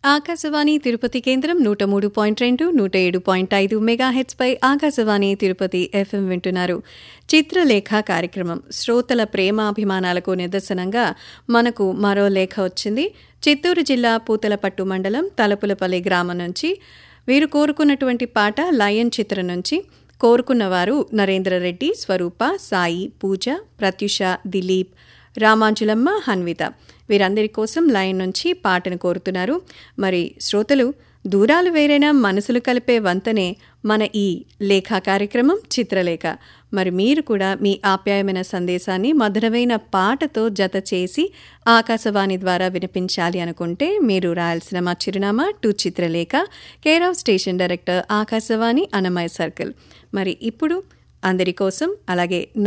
ఆకాశవాణి తిరుపతి కేంద్రం నూట మూడు పాయింట్ రెండు నూట ఏడు పాయింట్ ఐదు మెగాహెచ్పై ఆకాశవాణి తిరుపతి ఎఫ్ఎం వింటున్నారు చిత్రలేఖ కార్యక్రమం శ్రోతల ప్రేమాభిమానాలకు నిదర్శనంగా మనకు మరో లేఖ వచ్చింది చిత్తూరు జిల్లా పూతలపట్టు మండలం తలపులపల్లి గ్రామం నుంచి వీరు కోరుకున్నటువంటి పాట లయన్ చిత్రం నుంచి కోరుకున్నవారు నరేంద్రరెడ్డి స్వరూప సాయి పూజ ప్రత్యుష దిలీప్ రామాంజులమ్మ హన్విత వీరందరి కోసం లైన్ నుంచి పాటను కోరుతున్నారు మరి శ్రోతలు దూరాలు వేరైనా మనసులు కలిపే వంతనే మన ఈ లేఖా కార్యక్రమం చిత్రలేఖ మరి మీరు కూడా మీ ఆప్యాయమైన సందేశాన్ని మధురమైన పాటతో జత చేసి ఆకాశవాణి ద్వారా వినిపించాలి అనుకుంటే మీరు రాయాల్సిన మా చిరునామా to Chitralekha care of station director Akashvani Annamayya circle మరి ఇప్పుడు అందరి కోసం అలాగే